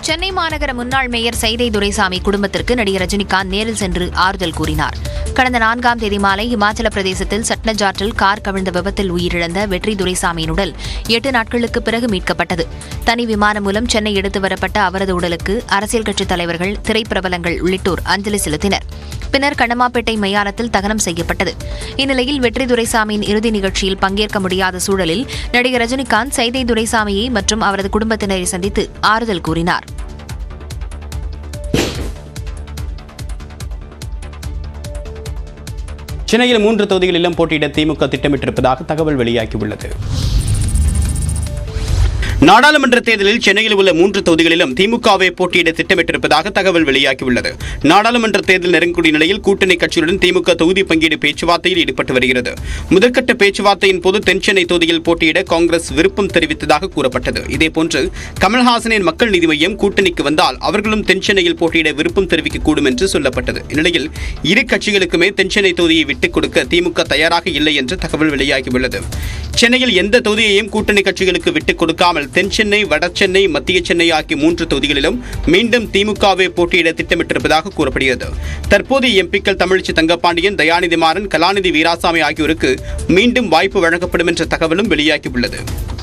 சென்னை மாநகர முன்னாள் மேயர் சைதை துரைசாமி குடும்பத்திற்கு நடிகர் ரஜினிகாந்த் நேரில் சென்று ஆறுதல் கூறினார் கடந்த நான்காம் தேதி மாலை இமாச்சல பிரதேசத்தில் சட்னஜாற்றில் கார் கவிழ்ந்த விபத்தில் உயிரிழந்த வெற்றி துரைசாமியின் உடல் எட்டு நாட்களுக்கு பிறகு மீட்கப்பட்டது தனி விமானம் மூலம் சென்னை எடுத்து வரப்பட்ட அவரது உடலுக்கு அரசியல் கட்சித் தலைவர்கள் திரைப்பிரபலங்கள் உள்ளிட்டோர் அஞ்சலி செலுத்தினர் பின்னர் கண்ணமாப்பேட்டை மயானத்தில் தகனம் செய்யப்பட்டது இந்நிலையில் வெற்றி துரைசாமியின் இறுதி நிகழ்ச்சியில் பங்கேற்க முடியாத சூழலில் நடிகர் ரஜினிகாந்த் சைதை துரைசாமியை மற்றும் அவரது குடும்பத்தினரை சந்தித்து ஆறுதல் கூறினார் சென்னையில் மூன்று தொகுதிகளிலும் போட்டியிட திமுக திட்டமிட்டிருப்பதாக தகவல் வெளியாகியுள்ளது நாடாளுமன்ற தேர்தலில் சென்னையில் உள்ள மூன்று தொகுதிகளிலும் திமுகவை போட்டியிட திட்டமிட்டிருப்பதாக தகவல் வெளியாகியுள்ளது நாடாளுமன்ற தேர்தல் நெருங்கக்கூடிய நிலையில் கூட்டணி கட்சியுடன் திமுக தொகுதி பங்கீடு பேச்சுவார்த்தையில் ஈடுபட்டு வருகிறது முதற்கட்ட பேச்சுவார்த்தையின் போது தென்சென்னை தொகுதியில் போட்டியிட காங்கிரஸ் விருப்பம் தெரிவித்ததாக கூறப்பட்டது இதேபோன்று கமல்ஹாசனின் மக்கள் நீதி மையம் கூட்டணிக்கு வந்தால் அவர்களும் தென்சென்னையில் போட்டியிட விருப்பம் தெரிவிக்கக்கூடும் என்று சொல்லப்பட்டது இந்நிலையில் இரு கட்சிகளுக்குமே தென்சென்னை தொகுதியை விட்டுக் கொடுக்க திமுக தயாராக இல்லை என்று தகவல் வெளியாகியுள்ளது சென்னையில் எந்த தொகுதியையும் கூட்டணி கட்சிகளுக்கு விட்டுக் கொடுக்காமல் தென்சென்னை வடசென்னை மத்திய சென்னை ஆகிய மூன்று தொகுதிகளிலும் மீண்டும் திமுகவை போட்டியிட திட்டமிட்டிருப்பதாக கூறப்படுகிறது தற்போதைய எம்பிக்கள் தமிழிச்சி தங்கப்பாண்டியன் தயாநிதி மாறன் கலாநிதி வீராசாமி ஆகியோருக்கு மீண்டும் வாய்ப்பு வழங்கப்படும் என்ற தகவலும் வெளியாகியுள்ளது